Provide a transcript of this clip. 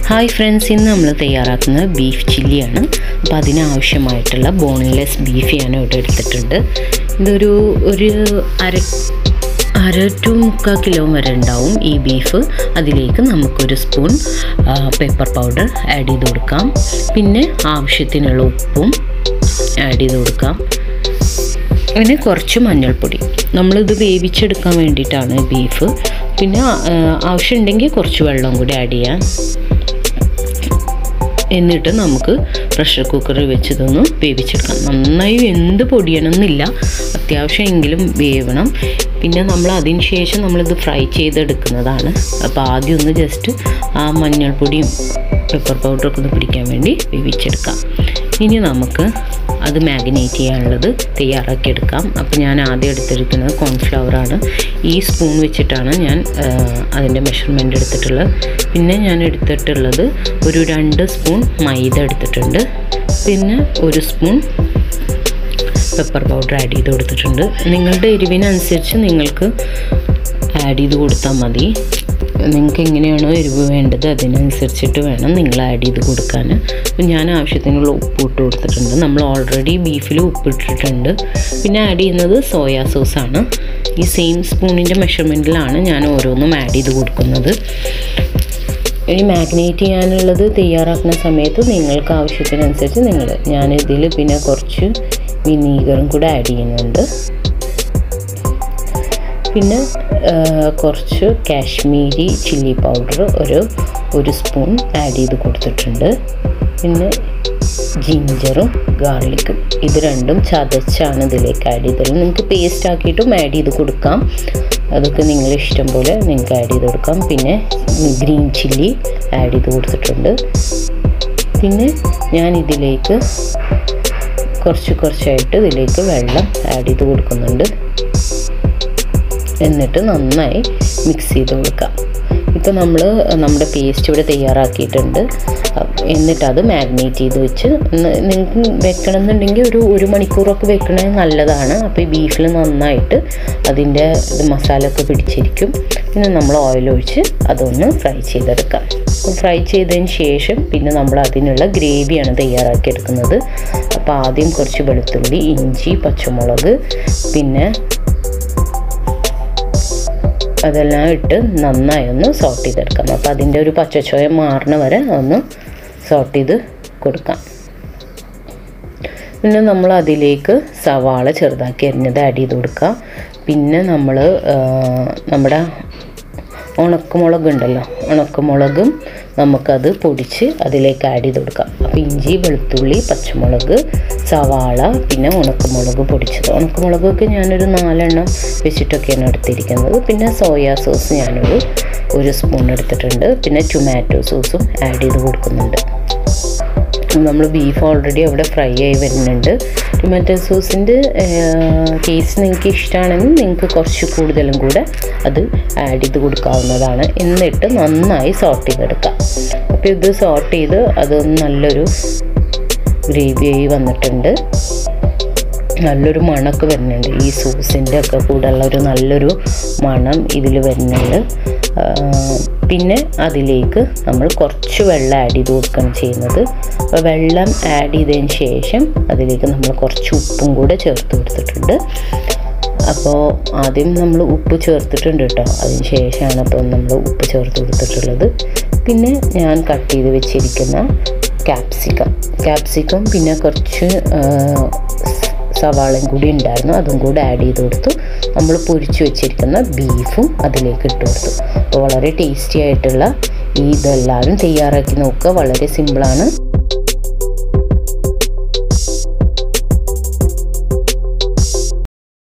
hi friends ഇന്ന് നമ്മൾ തയ്യാറാക്കുന്നത് ബീഫ് ചില്ലിയാണ് അപ്പോൾ അതിനാവശ്യമായിട്ടുള്ള ബോൺലെസ് ബീഫ് ഞാൻ ഇവിടെ എടുത്തിട്ടുണ്ട് ഇതൊരു ഒരു അര അര ടു മുക്കാൽ കിലോ വരെ ഉണ്ടാവും ഈ ബീഫ് അതിലേക്ക് നമുക്കൊരു സ്പൂൺ പേപ്പർ പൗഡർ ആഡ് ചെയ്ത് കൊടുക്കാം പിന്നെ ആവശ്യത്തിനുള്ള ഉപ്പും ആഡ് ചെയ്ത് കൊടുക്കാം പിന്നെ കുറച്ച് മഞ്ഞൾപ്പൊടി നമ്മളിത് വേവിച്ചെടുക്കാൻ വേണ്ടിയിട്ടാണ് ബീഫ് പിന്നെ ആവശ്യമുണ്ടെങ്കിൽ കുറച്ച് വെള്ളം കൂടി ആഡ് ചെയ്യാം എന്നിട്ട് നമുക്ക് പ്രഷർ കുക്കറിൽ വെച്ച് ഇതൊന്ന് വേവിച്ചെടുക്കാം നന്നായി വെന്ത് പൊടിയണമെന്നില്ല അത്യാവശ്യം എങ്കിലും വേവണം പിന്നെ നമ്മൾ അതിന് ശേഷം നമ്മളിത് ഫ്രൈ ചെയ്തെടുക്കുന്നതാണ് അപ്പോൾ ആദ്യം ഒന്ന് ജസ്റ്റ് ആ മഞ്ഞൾപ്പൊടിയും പെപ്പർ പൗഡറൊക്കെ ഒന്ന് പിടിക്കാൻ വേണ്ടി വേവിച്ചെടുക്കാം ഇനി നമുക്ക് അത് മാഗ്നേറ്റ് ചെയ്യാനുള്ളത് തയ്യാറാക്കിയെടുക്കാം അപ്പോൾ ഞാൻ ആദ്യം എടുത്തിരിക്കുന്നത് കോൺഫ്ലവറാണ് ഈ സ്പൂൺ വെച്ചിട്ടാണ് ഞാൻ അതിൻ്റെ മെഷർമെൻ്റ് എടുത്തിട്ടുള്ളത് പിന്നെ ഞാൻ എടുത്തിട്ടുള്ളത് ഒരു രണ്ട് സ്പൂൺ മൈദ എടുത്തിട്ടുണ്ട് പിന്നെ ഒരു സ്പൂൺ പെപ്പർ പൗഡർ ആഡ് ചെയ്ത് കൊടുത്തിട്ടുണ്ട് നിങ്ങളുടെ എരിവിനനുസരിച്ച് നിങ്ങൾക്ക് ആഡ് ചെയ്ത് കൊടുത്താൽ മതി നിങ്ങൾക്ക് എങ്ങനെയാണോ എരിവ് വേണ്ടത് അതിനനുസരിച്ചിട്ട് വേണം നിങ്ങൾ ആഡ് ചെയ്ത് കൊടുക്കാൻ അപ്പം ഞാൻ ആവശ്യത്തിനുള്ള ഉപ്പ് ഇട്ട് കൊടുത്തിട്ടുണ്ട് നമ്മൾ ഓൾറെഡി ബീഫിൽ ഉപ്പിട്ടിട്ടുണ്ട് പിന്നെ ആഡ് ചെയ്യുന്നത് സോയാ സോസാണ് ഈ സെയിം സ്പൂണിൻ്റെ മെഷർമെൻറ്റിലാണ് ഞാൻ ഓരോന്നും ആഡ് ചെയ്ത് കൊടുക്കുന്നത് ഇനി മാഗ്നേറ്റ് ചെയ്യാനുള്ളത് തയ്യാറാക്കുന്ന സമയത്ത് നിങ്ങൾക്ക് ആവശ്യത്തിനനുസരിച്ച് നിങ്ങൾ ഞാനിതിൽ പിന്നെ കുറച്ച് വിനീഗറും കൂടെ ആഡ് ചെയ്യുന്നുണ്ട് പിന്നെ കുറച്ച് കാശ്മീരി ചില്ലി പൗഡർ ഒരു ഒരു സ്പൂൺ ആഡ് ചെയ്ത് കൊടുത്തിട്ടുണ്ട് പിന്നെ ജിഞ്ചറും ഗാർലിക്കും ഇത് രണ്ടും ചതച്ചാണ് ഇതിലേക്ക് ആഡ് ചെയ്തത് നിങ്ങൾക്ക് പേസ്റ്റ് ആക്കിയിട്ടും ആഡ് ചെയ്ത് കൊടുക്കാം അതൊക്കെ നിങ്ങൾ ഇഷ്ടം പോലെ നിങ്ങൾക്ക് ആഡ് ചെയ്ത് കൊടുക്കാം പിന്നെ ഗ്രീൻ ചില്ലി ആഡ് ചെയ്ത് കൊടുത്തിട്ടുണ്ട് പിന്നെ ഞാൻ ഇതിലേക്ക് കുറച്ച് കുറച്ചായിട്ട് ഇതിലേക്ക് വെള്ളം ആഡ് ചെയ്ത് കൊടുക്കുന്നുണ്ട് എന്നിട്ട് നന്നായി മിക്സ് ചെയ്ത് കൊടുക്കാം ഇപ്പോൾ നമ്മൾ നമ്മുടെ പേസ്റ്റ് ഇവിടെ തയ്യാറാക്കിയിട്ടുണ്ട് എന്നിട്ട് അത് മാഗ്നേറ്റ് ചെയ്ത് വെച്ച് നിങ്ങൾക്ക് വെക്കണമെന്നുണ്ടെങ്കിൽ ഒരു ഒരു മണിക്കൂറൊക്കെ വെക്കണത് നല്ലതാണ് അപ്പോൾ ഈ ബീഫിൽ നന്നായിട്ട് അതിൻ്റെ മസാല ഒക്കെ പിടിച്ചിരിക്കും പിന്നെ നമ്മൾ ഓയിൽ ഒഴിച്ച് അതൊന്ന് ഫ്രൈ ചെയ്തെടുക്കാം ഫ്രൈ ചെയ്തതിന് ശേഷം പിന്നെ നമ്മൾ അതിനുള്ള ഗ്രേവിയാണ് തയ്യാറാക്കിയെടുക്കുന്നത് അപ്പോൾ ആദ്യം കുറച്ച് വെളുത്തുള്ളി ഇഞ്ചി പച്ചമുളക് പിന്നെ അതെല്ലാം ഇട്ട് നന്നായി ഒന്ന് സോട്ട് ചെയ്തെടുക്കാം അപ്പോൾ അതിൻ്റെ ഒരു പച്ചച്ചോയ മാറണ വരെ ഒന്ന് സോട്ട് ചെയ്ത് കൊടുക്കാം പിന്നെ നമ്മൾ അതിലേക്ക് സവാള ചെറുതാക്കി അരിഞ്ഞത് ആഡ് ചെയ്ത് കൊടുക്കുക പിന്നെ നമ്മൾ നമ്മുടെ ഉണക്കമുളക് ഉണ്ടല്ലോ ഉണക്കമുളകും നമുക്കത് പൊടിച്ച് അതിലേക്ക് ആഡ് ചെയ്ത് കൊടുക്കാം അപ്പോൾ ഇഞ്ചി വെളുത്തുള്ളി പച്ചമുളക് സവാള പിന്നെ ഉണക്കമുളക് പൊടിച്ചത് ഉണക്കമുളകൊക്കെ ഞാനൊരു നാലെണ്ണം വെച്ചിട്ടൊക്കെയാണ് എടുത്തിരിക്കുന്നത് പിന്നെ സോയാ സോസ് ഞാനൊരു ഒരു സ്പൂൺ എടുത്തിട്ടുണ്ട് പിന്നെ ടൊമാറ്റോ സോസും ആഡ് ചെയ്ത് കൊടുക്കുന്നുണ്ട് നമ്മൾ ബീഫ് ഓൾറെഡി അവിടെ ഫ്രൈ ആയി വരുന്നുണ്ട് ടൊമാറ്റോ സോസിൻ്റെ ടേസ്റ്റ് നിങ്ങൾക്ക് ഇഷ്ടമാണെങ്കിൽ നിങ്ങൾക്ക് കുറച്ച് കൂടുതലും കൂടെ അത് ആഡ് ചെയ്ത് കൊടുക്കാവുന്നതാണ് എന്നിട്ട് നന്നായി സോട്ട് ചെയ്തെടുക്കാം അപ്പോൾ ഇത് സോട്ട് ചെയ്ത് അത് നല്ലൊരു ഗ്രേവിയായി വന്നിട്ടുണ്ട് നല്ലൊരു മണമൊക്കെ വരുന്നുണ്ട് ഈ സോസിൻ്റെ ഒക്കെ കൂടെ ഉള്ള ഒരു നല്ലൊരു മണം ഇതിൽ വരുന്നുണ്ട് പിന്നെ അതിലേക്ക് നമ്മൾ കുറച്ച് വെള്ളം ആഡ് ചെയ്ത് കൊടുക്കുകയാണ് ചെയ്യുന്നത് അപ്പോൾ വെള്ളം ആഡ് ചെയ്തതിന് ശേഷം അതിലേക്ക് നമ്മൾ കുറച്ച് ഉപ്പും കൂടെ ചേർത്ത് കൊടുത്തിട്ടുണ്ട് അപ്പോൾ ആദ്യം നമ്മൾ ഉപ്പ് ചേർത്തിട്ടുണ്ട് കേട്ടോ അതിന് ശേഷമാണ് അപ്പോൾ നമ്മൾ ഉപ്പ് ചേർത്ത് കൊടുത്തിട്ടുള്ളത് പിന്നെ ഞാൻ കട്ട് ചെയ്ത് വെച്ചിരിക്കുന്ന ക്യാപ്സിക്കം ക്യാപ്സിക്കം പിന്നെ കുറച്ച് സവാളയും കൂടി ഉണ്ടായിരുന്നു അതും കൂടി ആഡ് ചെയ്ത് കൊടുത്തു നമ്മൾ പൊരിച്ചു വെച്ചിരിക്കുന്ന ബീഫും അതിലേക്ക് ഇട്ട് കൊടുത്തു അപ്പോൾ വളരെ ടേസ്റ്റി ആയിട്ടുള്ള ഈ ഇതെല്ലാവരും തയ്യാറാക്കി നോക്കുക വളരെ സിമ്പിളാണ്